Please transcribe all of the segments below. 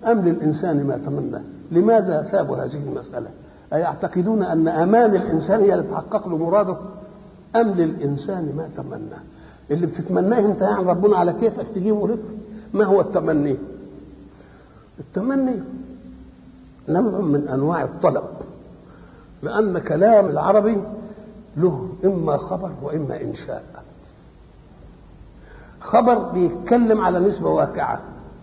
أم للإنسان ما تمنى لماذا سابوا هذه المسألة أيعتقدون أن أمان الإنسان هي اللي تحقق له مراده أم للإنسان ما تمنى اللي بتتمناه أنت يعني ربنا على كيفك تجيبه لك ما هو التمني التمني نوع من أنواع الطلب لأن كلام العربي له إما خبر وإما إنشاء خبر بيتكلم على نسبة واقعة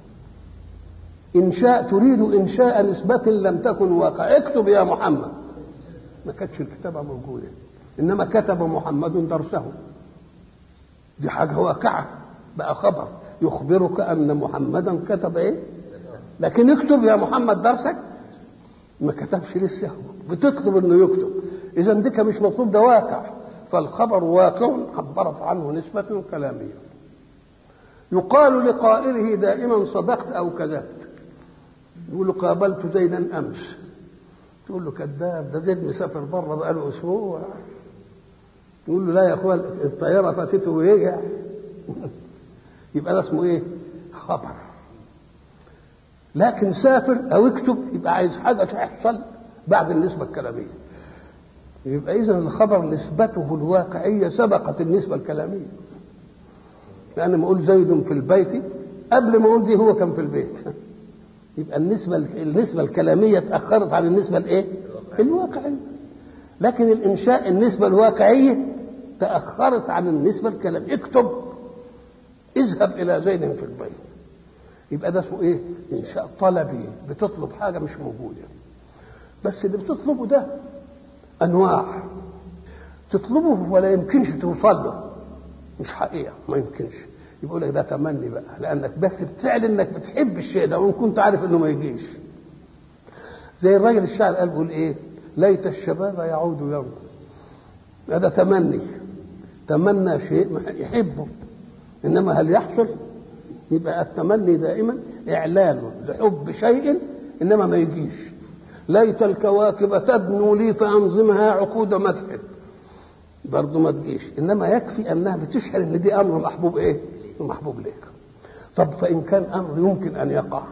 إنشاء تريد إنشاء نسبة لم تكن واقعة اكتب يا محمد ما كانتش الكتابة موجودة إنما كتب محمد درسه دي حاجة واقعة بقى خبر يخبرك أن محمدا كتب إيه لكن اكتب يا محمد درسك ما كتبش لسه بتطلب انه يكتب اذا ديك مش مطلوب ده واقع فالخبر واقع عبرت عنه نسبة كلامية يقال لقائله دائما صدقت او كذبت يقول له قابلت زيدا امس تقول له كذاب ده زيد مسافر بره بقاله اسبوع يقول له لا يا اخوان الطياره فاتته ورجع يبقى ده اسمه ايه؟ خبر لكن سافر او اكتب يبقى عايز حاجه تحصل بعد النسبه الكلاميه يبقى اذا الخبر نسبته الواقعيه سبقت النسبه الكلاميه لان ما اقول زيد في البيت قبل ما اقول دي هو كان في البيت يبقى النسبه النسبه الكلاميه تاخرت عن النسبه الايه الواقعيه لكن الانشاء النسبه الواقعيه تاخرت عن النسبه الكلاميه اكتب اذهب الى زيد في البيت يبقى ده اسمه ايه انشاء طلبي بتطلب حاجه مش موجوده بس اللي بتطلبه ده انواع تطلبه ولا يمكنش توصل له مش حقيقه ما يمكنش يقول لك ده تمني بقى لانك بس بتعلن انك بتحب الشيء ده وان كنت عارف انه ما يجيش زي الراجل الشاعر قال بيقول ايه ليت الشباب يعود يوما هذا تمني تمنى شيء يحبه انما هل يحصل يبقى التمني دائما اعلان لحب شيء انما ما يجيش ليت الكواكب تدنو لي فانظمها عقود مدح برضه ما تجيش انما يكفي انها بتشعر ان دي امر محبوب ايه محبوب ليك طب فان كان امر يمكن ان يقع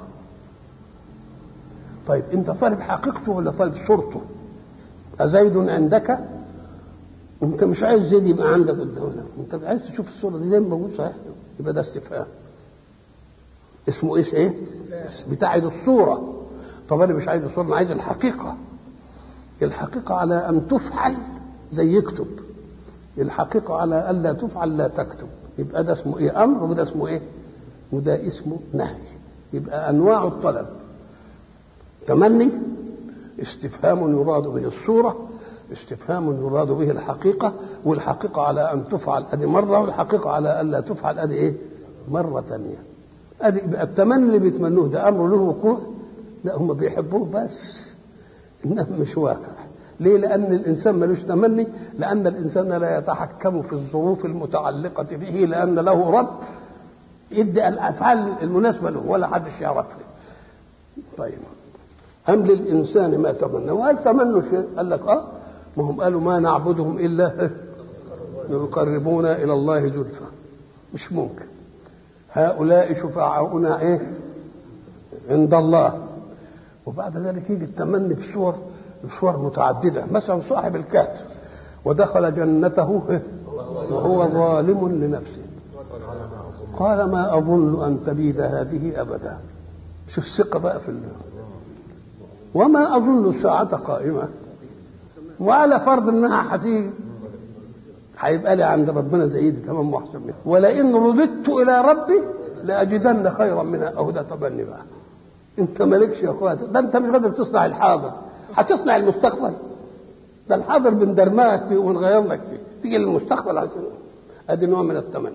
طيب انت طالب حقيقته ولا طالب صورته ازيد عندك انت مش عايز زيد يبقى عندك قدامنا انت عايز تشوف الصوره دي زي ما موجود صحيح يبقى ده استفهام اسمه ايش ايه بتاع عايز الصوره طب انا مش عايز الصوره انا عايز الحقيقه الحقيقه على ان تفعل زي يكتب الحقيقه على الا تفعل لا تكتب يبقى ده اسمه ايه امر وده اسمه ايه وده اسمه نهي يبقى انواع الطلب تمني استفهام يراد به الصوره استفهام يراد به الحقيقه والحقيقه على ان تفعل ادي مره والحقيقه على الا تفعل ادي ايه مره ثانيه ادي بقى التمني اللي بيتمنوه ده امر له وقوع لا هم بيحبوه بس انه مش واقع ليه لان الانسان ملوش تمني لان الانسان لا يتحكم في الظروف المتعلقه به لان له رب يدي الافعال المناسبه له ولا حدش يعرفها طيب أم للإنسان ما تمنى وهل تمنوا شيء قال لك آه ما هم قالوا ما نعبدهم إلا يقربونا إلى الله زلفى مش ممكن هؤلاء شفعاؤنا إيه عند الله وبعد ذلك يجي التمني بصور بصور متعددة مثلا صاحب الكهف ودخل جنته وهو ظالم لنفسه قال ما أظن أن تبيد هذه أبدا شوف الثقة بقى في الله وما أظن الساعة قائمة وعلى فرض انها هتيجي هيبقى لي عند ربنا زي دي تمام واحسن منها ولئن رددت الى ربي لاجدن خيرا منها او ده تبني بقى انت مالكش يا اخوات ده انت مش قادر تصنع الحاضر هتصنع المستقبل ده الحاضر بندرمغك فيه ونغير لك فيه تيجي للمستقبل عشان ادي نوع من التمني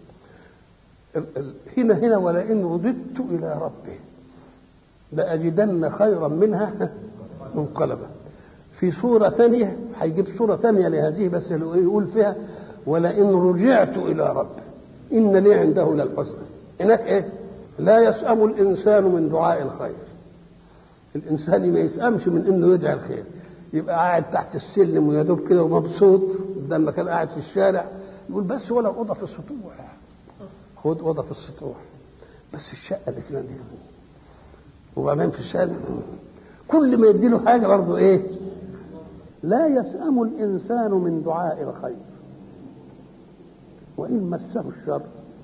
هنا هنا ولئن رددت الى ربي لأجدن خيرا منها منقلبا في صورة ثانية هيجيب صورة ثانية لهذه بس يقول فيها ولئن رجعت إلى ربي إن لي عنده للحسنى هناك إيه؟ لا يسأم الإنسان من دعاء الخير الإنسان ما يسأمش من إنه يدعي الخير يبقى قاعد تحت السلم ويا دوب كده ومبسوط بدل ما كان قاعد في الشارع يقول بس ولا أوضة في السطوح خد أوضة في السطوح بس الشقة اللي فيها دي وبعدين في الشارع كل ما يديله حاجه برضه ايه لا يسأم الإنسان من دعاء الخير وإن مسه الشر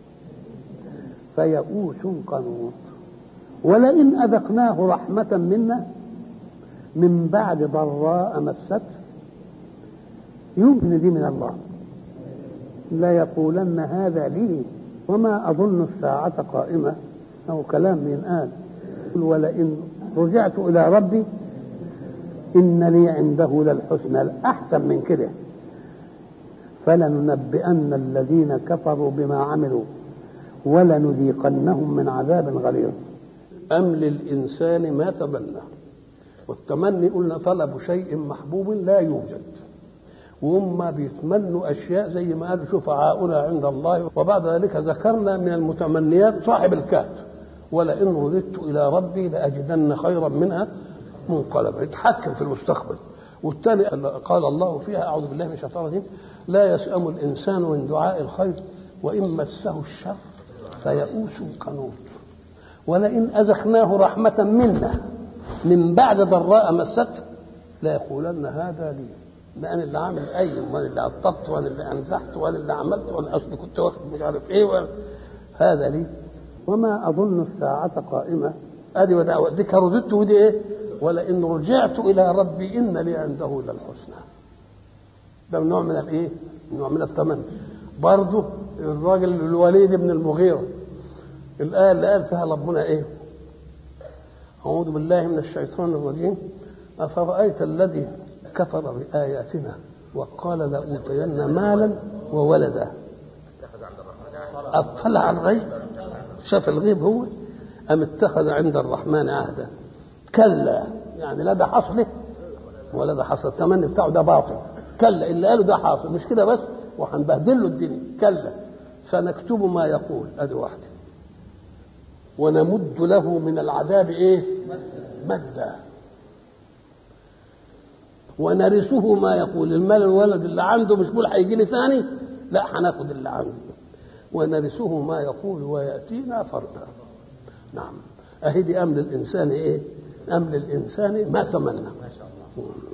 فيئوس قنوط ولئن أذقناه رحمة منا من بعد ضراء مسته يمكن دي من الله لا يقولن هذا لي وما أظن الساعة قائمة أو كلام من آل ولئن رجعت إلى ربي إن لي عنده للحسنى الأحسن من كده فلننبئن الذين كفروا بما عملوا ولنذيقنهم من عذاب غليظ أم للإنسان ما تمنى والتمني قلنا طلب شيء محبوب لا يوجد وهم بيتمنوا أشياء زي ما قالوا شفعاؤنا عند الله وبعد ذلك ذكرنا من المتمنيات صاحب الكهف ولئن رددت إلى ربي لأجدن خيرا منها منقلبا يتحكم في المستقبل والثاني قال الله فيها أعوذ بالله من الشيطان الرجيم لا يسأم الإنسان من دعاء الخير وإن مسه الشر فيئوس قنوط ولئن أذقناه رحمة منا من بعد ضراء مسته لا يقولن هذا لي ده انا اللي عامل ايم وانا اللي عطبت وانا اللي انزحت وانا اللي عملت وانا اصلي كنت واخد مش عارف ايه وأنا هذا لي وما اظن الساعه قائمه ادي ودعوه دي كردت ودي ايه ولئن رجعت الى ربي ان لي عنده للحسنى ده نوع من الايه نوع من التمني برضه الراجل الوليد بن المغيره الايه اللي قال فيها ربنا ايه اعوذ بالله من الشيطان الرجيم افرايت الذي كفر بآياتنا وقال لأوتين مالا وولدا أطلع على الغيب شاف الغيب هو أم اتخذ عند الرحمن عهدا كلا يعني لا ده حصله ولا ده حصل التمني بتاعه ده باطل كلا اللي قاله ده حاصل مش كده بس وهنبهدل له الدنيا كلا سنكتب ما يقول ادي واحده ونمد له من العذاب ايه مدا ونرثه ما يقول المال الولد اللي عنده مش بيقول هيجي لي ثاني لا هناخد اللي عنده ونرثه ما يقول وياتينا فردا نعم اهي دي امن الانسان ايه امن الانسان ما تمنى ما شاء الله